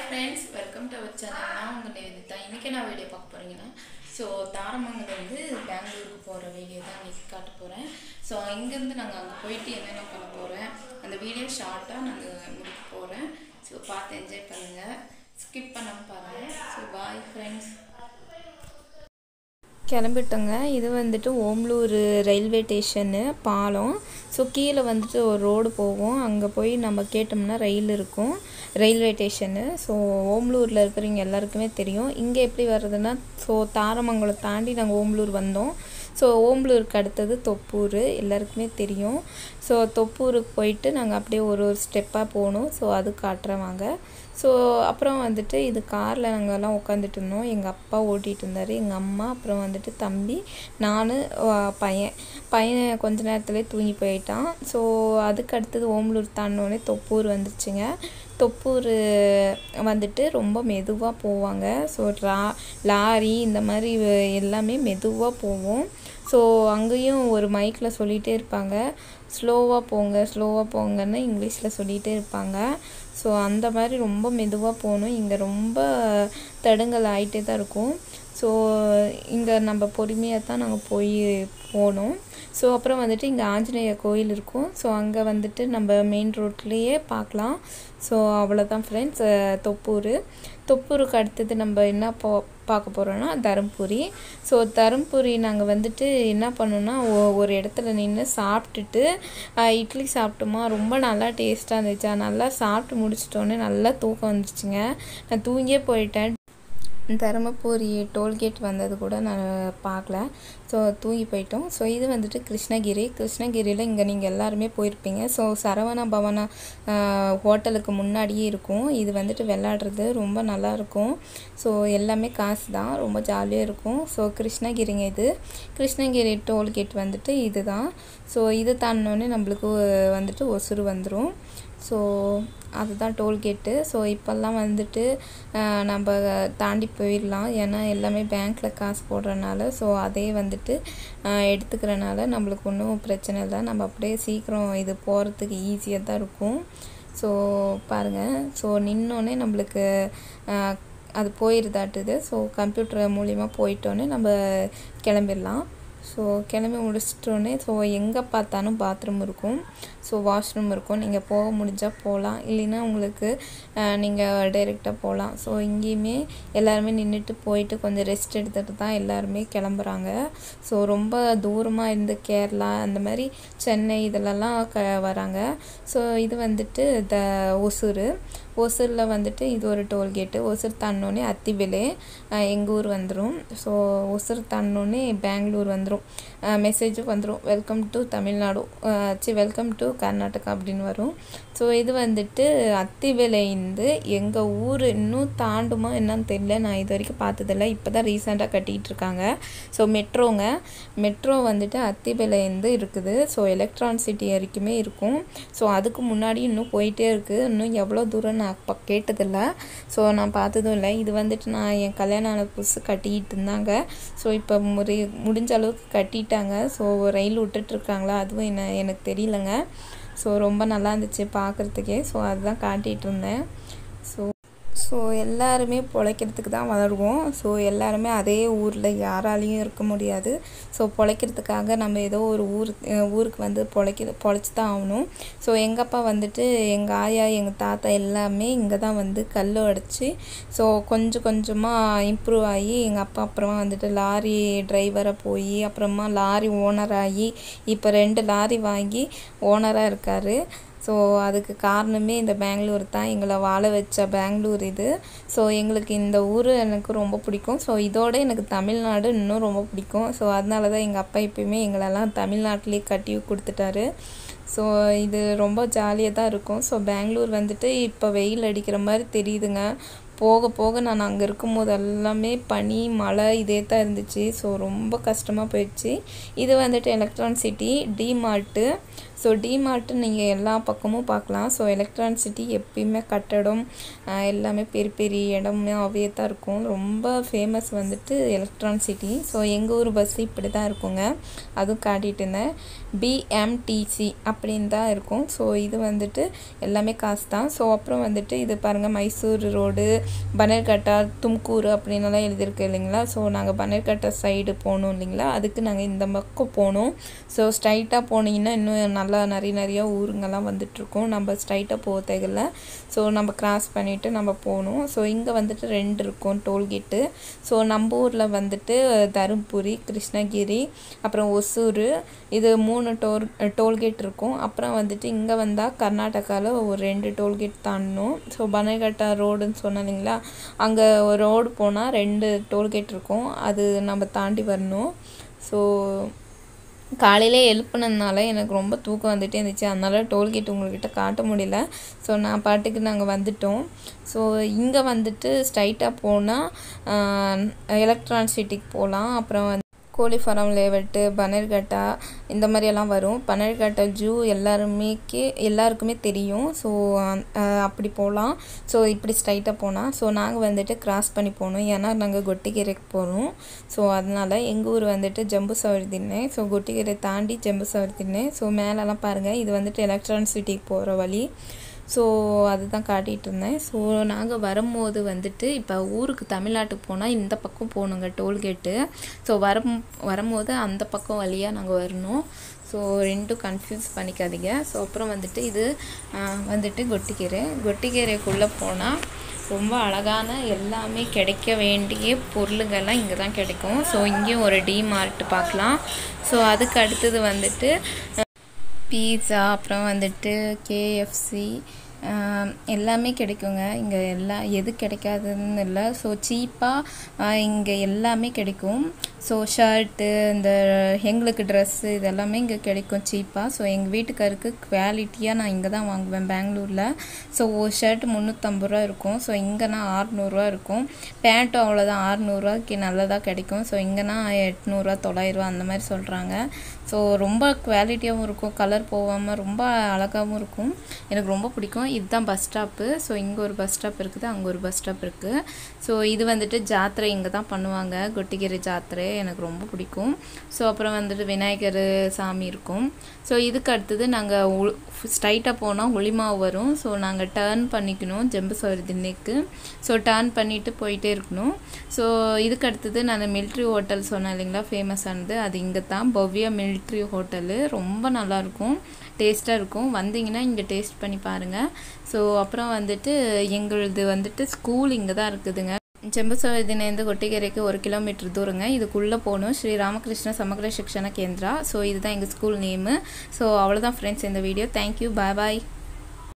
friends welcome to our channel நான் உங்கள் நிவேதிதா இன்றைக்கி நான் வீடியோ பார்க்க போகிறீங்கன்னா ஸோ தாரமங்கலேருந்து பெங்களூருக்கு போகிற வீடியோ தான் இன்றைக்கி காட்ட போகிறேன் ஸோ இங்கேருந்து நாங்கள் அங்கே போயிட்டு என்னென்ன பண்ண போகிறேன் அந்த வீடியோ ஷார்ட்டாக நாங்கள் முடிக்க போகிறேன் ஸோ பார்த்து என்ஜாய் பண்ணுங்கள் ஸ்கிப் பண்ணாமல் பாருங்கள் ஸோ பாய் ஃப்ரெண்ட்ஸ் கிளம்பிட்டோங்க இது வந்துட்டு ஓம்லூர் ரயில்வே ஸ்டேஷனு பாலம் ஸோ கீழே வந்துட்டு ஒரு ரோடு போகும் அங்கே போய் நம்ம கேட்டோம்னா ரயில் இருக்கும் ரயில்வே ஸ்டேஷனு ஸோ ஓம்லூரில் இருக்கிறவங்க எல்லாருக்குமே தெரியும் இங்கே எப்படி வர்றதுன்னா ஸோ தாரமங்கலம் தாண்டி நாங்கள் ஓம்லூர் வந்தோம் ஸோ ஓம்லூருக்கு அடுத்தது தொப்பூர் எல்லாருக்குமே தெரியும் ஸோ தொப்பூருக்கு போயிட்டு நாங்கள் அப்படியே ஒரு ஒரு ஸ்டெப்பாக போகணும் ஸோ அது காட்டுறேன் வாங்க ஸோ அப்புறம் வந்துட்டு இது காரில் நாங்கள்லாம் உட்காந்துட்டு இருந்தோம் எங்கள் அப்பா ஓட்டிகிட்டு இருந்தார் எங்கள் அம்மா அப்புறம் வந்துட்டு தம்பி நான் பையன் பையன் கொஞ்ச நேரத்துலேயே தூங்கி போயிட்டான் ஸோ அதுக்கு அடுத்தது ஓமலூர் தாண்டினோடனே தொப்பூர் வந்துருச்சுங்க தொப்பூர் வந்துட்டு ரொம்ப மெதுவாக போவாங்க ஸோ ரா லாரி இந்த மாதிரி எல்லாமே மெதுவாக போவோம் ஸோ அங்கேயும் ஒரு மைக்கில் சொல்லிகிட்டே இருப்பாங்க ஸ்லோவாக போங்க ஸ்லோவாக போங்கன்னு இங்கிலீஷில் சொல்லிகிட்டே இருப்பாங்க ஸோ அந்த மாதிரி ரொம்ப மெதுவாக போகணும் இங்கே ரொம்ப தடுங்கல் ஆகிட்டே தான் இருக்கும் ஸோ இங்கே நம்ம பொறுமையாக தான் நாங்கள் போய் போனோம் ஸோ அப்புறம் வந்துட்டு இங்கே ஆஞ்சநேயர் கோயில் இருக்கும் ஸோ அங்கே வந்துட்டு நம்ம மெயின் ரோட்லேயே பார்க்கலாம் ஸோ அவ்வளோதான் ஃப்ரெண்ட்ஸ் தொப்பூர் தொப்பூருக்கு அடுத்தது நம்ம என்ன போ பார்க்க போகிறோன்னா தருமபுரி ஸோ தருமபுரி நாங்கள் வந்துட்டு என்ன பண்ணோன்னா ஒரு இடத்துல நின்று சாப்பிட்டுட்டு இட்லி சாப்பிட்டோமா ரொம்ப நல்லா டேஸ்ட்டாக இருந்துச்சா நல்லா சாப்பிட்டு முடிச்சிட்டோன்னே நல்லா தூக்கம் வந்துச்சுங்க நான் தூங்கியே போயிட்டேன் தருமபுரி டோல்கேட் வந்தது கூட நான் பார்க்கல ஸோ தூங்கி போயிட்டோம் ஸோ இது வந்துட்டு கிருஷ்ணகிரி கிருஷ்ணகிரியில் இங்கே நீங்கள் எல்லாருமே போயிருப்பீங்க ஸோ சரவணா பவனா ஹோட்டலுக்கு முன்னாடியே இருக்கும் இது வந்துட்டு விளாடுறது ரொம்ப நல்லாயிருக்கும் ஸோ எல்லாமே காசு தான் ரொம்ப ஜாலியாக இருக்கும் ஸோ கிருஷ்ணகிரிங்க இது கிருஷ்ணகிரி டோல்கேட் வந்துட்டு இது தான் ஸோ இது தாண்டினோடனே நம்மளுக்கு வந்துட்டு ஒசூர் வந்துடும் ஸோ அதுதான் டோல்கேட்டு ஸோ இப்போல்லாம் வந்துட்டு நம்ம தாண்டி போயிடலாம் ஏன்னா எல்லாமே பேங்க்கில் காசு போடுறனால ஸோ அதே வந்துட்டு எடுத்துக்கிறனால நம்மளுக்கு ஒன்றும் பிரச்சனை இல்லை நம்ம அப்படியே சீக்கிரம் இது போகிறதுக்கு ஈஸியாக தான் இருக்கும் ஸோ பாருங்கள் ஸோ நின்னோடனே நம்மளுக்கு அது போயிருதாட்டுது ஸோ கம்ப்யூட்டர் மூலிமா போயிட்டோன்னே நம்ம கிளம்பிடலாம் ஸோ கிளம்பி முடிச்சிட்டோன்னே ஸோ எங்கே பார்த்தாலும் பாத்ரூம் இருக்கும் ஸோ வாஷ்ரூம் இருக்கும் நீங்கள் போக முடிஞ்சால் போகலாம் இல்லைன்னா உங்களுக்கு நீங்கள் டைரெக்டாக போகலாம் ஸோ இங்கேயுமே எல்லாருமே நின்றுட்டு போயிட்டு கொஞ்சம் ரெஸ்ட் எடுத்துகிட்டு தான் எல்லாருமே கிளம்புறாங்க ஸோ ரொம்ப தூரமாக இருந்து கேரளா அந்த மாதிரி சென்னை இதிலலாம் க வராங்க ஸோ இது வந்துட்டு த ஒசூர் ஒசூரில் வந்துட்டு இது ஒரு டோல்கேட்டு ஒசூர் தாண்டினோடனே அத்திவிலே எங்கள் ஊர் வந்துடும் ஸோ ஒசூர் தாண்டினோடனே பெங்களூர் வந்துடும் மெசேஜும் வந்துடும் வெல்கம் டு தமிழ்நாடு சி வெல்கம் டு கர்நாடகா அப்படின்னு வரும் ஸோ இது வந்துட்டு அத்திவிலைந்து எங்கள் ஊர் இன்னும் தாண்டுமா என்னன்னு தெரியல நான் இது வரைக்கும் பார்த்ததில்ல இப்போ தான் ரீசெண்டாக கட்டிகிட்டு இருக்காங்க ஸோ மெட்ரோங்க மெட்ரோ வந்துட்டு அத்திவிலைந்து இருக்குது ஸோ எலக்ட்ரான் சிட்டி வரைக்குமே இருக்கும் ஸோ அதுக்கு முன்னாடி இன்னும் போயிட்டே இருக்குது இன்னும் எவ்வளோ தூரம் நான் அப்போ கேட்டதில்ல ஸோ நான் பார்த்ததும் இல்லை இது வந்துட்டு நான் என் கல்யாணம் ஆன புதுசு கட்டிக்கிட்டு இருந்தாங்க ஸோ இப்போ முறை முடிஞ்ச அளவுக்கு கட்டிட்டாங்க ஸோ ரயில் விட்டுட்ருக்காங்களா அதுவும் என்ன எனக்கு தெரியலங்க ஸோ ரொம்ப நல்லா இருந்துச்சு பார்க்குறதுக்கே ஸோ அதுதான் காட்டிகிட்டு இருந்தேன் ஸோ ஸோ எல்லாருமே பொழைக்கிறதுக்கு தான் வருவோம் ஸோ எல்லாருமே அதே ஊரில் யாராலையும் இருக்க முடியாது ஸோ பொழைக்கிறதுக்காக நம்ம ஏதோ ஒரு ஊர் ஊருக்கு வந்து பொழைக்க பொழைச்சி தான் ஆகணும் ஸோ எங்கள் அப்பா வந்துட்டு எங்கள் ஆயா எங்கள் தாத்தா எல்லாமே இங்கே தான் வந்து கல் உடச்சி ஸோ கொஞ்சம் கொஞ்சமாக இம்ப்ரூவ் ஆகி எங்கள் அப்பா அப்புறமா வந்துட்டு லாரி டிரைவராக போய் அப்புறமா லாரி ஓனர் ஆகி இப்போ ரெண்டு லாரி வாங்கி ஓனராக இருக்கார் ஸோ அதுக்கு காரணமே இந்த பெங்களூர் தான் எங்களை வாழ வச்ச பெங்களூர் இது ஸோ எங்களுக்கு இந்த ஊர் எனக்கு ரொம்ப பிடிக்கும் ஸோ இதோட எனக்கு தமிழ்நாடு இன்னும் ரொம்ப பிடிக்கும் ஸோ அதனால தான் எங்கள் அப்பா எப்பயுமே எங்களெல்லாம் தமிழ்நாட்டிலே கட்டி கொடுத்துட்டாரு ஸோ இது ரொம்ப ஜாலியாக தான் இருக்கும் ஸோ பெங்களூர் வந்துட்டு இப்போ வெயில் அடிக்கிற மாதிரி தெரியுதுங்க போக போக நான் அங்கே இருக்கும்போது எல்லாமே பனி மழை இதே தான் இருந்துச்சு ஸோ ரொம்ப கஷ்டமாக போயிடுச்சு இது வந்துட்டு Electronic City DMart so DMart நீங்கள் எல்லா பக்கமும் பார்க்கலாம் ஸோ எலக்ட்ரான் சிட்டி எப்பயுமே கட்டடம் ஆஹ் எல்லாமே பெரிய பெரிய இடமாவே தான் இருக்கும் ரொம்ப ஃபேமஸ் வந்துட்டு எலக்ட்ரான் சிட்டி ஸோ எங்கள் ஊர் பஸ் இப்படி தான் இருக்குங்க அதுவும் காட்டிகிட்டு இருந்தேன் பிஎம்டிசி அப்படின்னு தான் இருக்கும் ஸோ இது வந்துட்டு எல்லாமே காசு தான் ஸோ அப்புறம் வந்துட்டு இது பாருங்கள் மைசூர் ரோடு பனர்கட்டா தும்கூர் அப்படின்னுலாம் எழுதியிருக்கு இல்லைங்களா ஸோ நாங்கள் பனர்கட்டா சைடு போகணும் இல்லைங்களா அதுக்கு நாங்கள் இந்த பக்கம் போனோம் ஸோ ஸ்ட்ரைட்டாக போனீங்கன்னா இன்னும் நல்லா நிறைய நிறைய ஊருங்கெல்லாம் வந்துட்டுருக்கோம் நம்ம ஸ்ட்ரைட்டாக போக தேவையில்ல ஸோ நம்ம கிராஸ் பண்ணிவிட்டு நம்ம போகணும் ஸோ இங்கே வந்துட்டு ரெண்டு இருக்கும் டோல்கேட்டு ஸோ நம்ம ஊரில் வந்துட்டு தருமபுரி கிருஷ்ணகிரி அப்புறம் ஒசூர் இது மூணு டோல் டோல்கேட் இருக்கும் அப்புறம் வந்துட்டு இங்கே வந்தால் கர்நாடகாவில் ஒரு ரெண்டு டோல்கேட் தாண்டணும் ஸோ பனகட்டா ரோடுன்னு சொன்னேன் இல்லைங்களா அங்கே ஒரு ரோடு போனால் ரெண்டு டோல்கேட் இருக்கும் அது நம்ம தாண்டி வரணும் ஸோ காலையிலே எழுப்புனதுனால எனக்கு ரொம்ப தூக்கம் வந்துட்டே இருந்துச்சு அதனால டோல்கேட் உங்கள்கிட்ட காட்ட முடியல ஸோ நான் பாட்டுக்கு நாங்கள் வந்துட்டோம் ஸோ இங்கே வந்துட்டு ஸ்ட்ரைட்டாக போனால் எலக்ட்ரான் சிட்டிக்கு போகலாம் அப்புறம் வந்து கோழிஃபாரம் லேவட்டு பனர்கட்டா இந்த மாதிரியெல்லாம் வரும் பனர்கட்டா ஜூ எல்லாருமே எல்லாருக்குமே தெரியும் ஸோ அப்படி போகலாம் ஸோ இப்படி ஸ்ட்ரைட்டாக போனால் ஸோ நாங்கள் வந்துட்டு கிராஸ் பண்ணி போகணும் ஏன்னா நாங்கள் கொட்டிக்கரைக்கு போகணும் ஸோ அதனால் எங்கள் ஊர் வந்துட்டு ஜம்பு சவரி திண்ணை ஸோ கொட்டிக்கரை தாண்டி ஜம்பு சவரி திண்ணை ஸோ மேலெல்லாம் பாருங்கள் இது வந்துட்டு எலக்ட்ரான் சிட்டிக்கு போகிற வழி ஸோ அதுதான் காட்டிகிட்டு இருந்தேன் ஸோ நாங்கள் வரும்போது வந்துட்டு இப்போ ஊருக்கு தமிழ்நாட்டுக்கு போனால் இந்த பக்கம் போகணுங்க டோல்கேட்டு ஸோ வரும் வரும்போது அந்த பக்கம் வழியாக நாங்கள் வரணும் ஸோ ரெண்டும் கன்ஃபியூஸ் பண்ணிக்காதீங்க ஸோ அப்புறம் வந்துட்டு இது ஆஹ், வந்துட்டு கொட்டிக்கீரை கொட்டிக்கீரைக்குள்ளே போனால் ரொம்ப அழகான எல்லாமே கிடைக்க வேண்டிய பொருளுங்கள்லாம் இங்கே தான் கிடைக்கும் ஸோ இங்கேயும் ஒரு டிமார்ட் பார்க்கலாம் ஸோ அதுக்கு அடுத்தது வந்துட்டு பீட்சா அப்புறம் வந்துட்டு கேஎஃப்சி எல்லாமே கிடைக்குங்க இங்கே எல்லா எது கிடைக்காதுன்னு இல்லை ஸோ சீப்பாக இங்கே எல்லாமே கிடைக்கும் ஸோ ஷர்ட்டு இந்த எங்களுக்கு ட்ரெஸ்ஸு இது எல்லாமே இங்கே கிடைக்கும் சீப்பாக ஸோ எங்கள் வீட்டுக்காருக்கு குவாலிட்டியாக நான் இங்கே தான் வாங்குவேன் பெங்களூரில் ஸோ ஒரு ஷர்ட் முந்நூற்றம்பது ரூபா இருக்கும் ஸோ இங்கேனா ஆறுநூறுவா இருக்கும் பேண்ட்டும் அவ்வளோதான் ஆறுநூறுவாய்க்கு நல்லதாக கிடைக்கும் ஸோ இங்கேனா எட்நூறுரூவா தொள்ளாயிரரூவா அந்த மாதிரி சொல்கிறாங்க ஸோ ரொம்ப குவாலிட்டியாகவும் இருக்கும் கலர் போகாமல் ரொம்ப அழகாகவும் இருக்கும் எனக்கு ரொம்ப பிடிக்கும் இதுதான் பஸ் ஸ்டாப்பு ஸோ இங்கே ஒரு பஸ் ஸ்டாப் இருக்குது அங்கே ஒரு பஸ் ஸ்டாப் இருக்குது ஸோ இது வந்துட்டு ஜாத்திரை இங்கே தான் பண்ணுவாங்க கொட்டிக்கரை ஜாத்திரை எனக்கு ரொம்ப பிடிக்கும் ஸோ அப்புறம் வந்துட்டு விநாயகர் சாமி இருக்கும் ஸோ இதுக்கு அடுத்தது நாங்கள் ஸ்ட்ரைட்டாக போனால் ஒளிமாவு வரும் ஸோ நாங்கள் டேர்ன் பண்ணிக்கணும் ஜம்பு சவரி திண்ணைக்கு ஸோ டேர்ன் பண்ணிவிட்டு போயிட்டே இருக்கணும் ஸோ இதுக்கு அடுத்தது நான் மிலிட்ரி ஹோட்டல் சொன்னேன் இல்லைங்களா ஃபேமஸானது அது இங்கே தான் பவ்யா மிலிட்ரி ஹோட்டலு ரொம்ப நல்லாயிருக்கும் டேஸ்ட்டாக இருக்கும் வந்தீங்கன்னா இங்கே டேஸ்ட் பண்ணி பாருங்கள் ஸோ அப்புறம் வந்துட்டு எங்களுது வந்துட்டு ஸ்கூல் இங்கே தான் இருக்குதுங்க செம்பசவதினேந்து கொட்டிக்கரைக்கு ஒரு கிலோமீட்டர் தூரங்க இதுக்குள்ளே போகணும் ஸ்ரீ ராமகிருஷ்ண சமக்ர சிக்ஷண கேந்திரா ஸோ இதுதான் எங்கள் ஸ்கூல் நேமு ஸோ அவ்வளோதான் ஃப்ரெண்ட்ஸ் இந்த வீடியோ தேங்க்யூ பாய் பாய்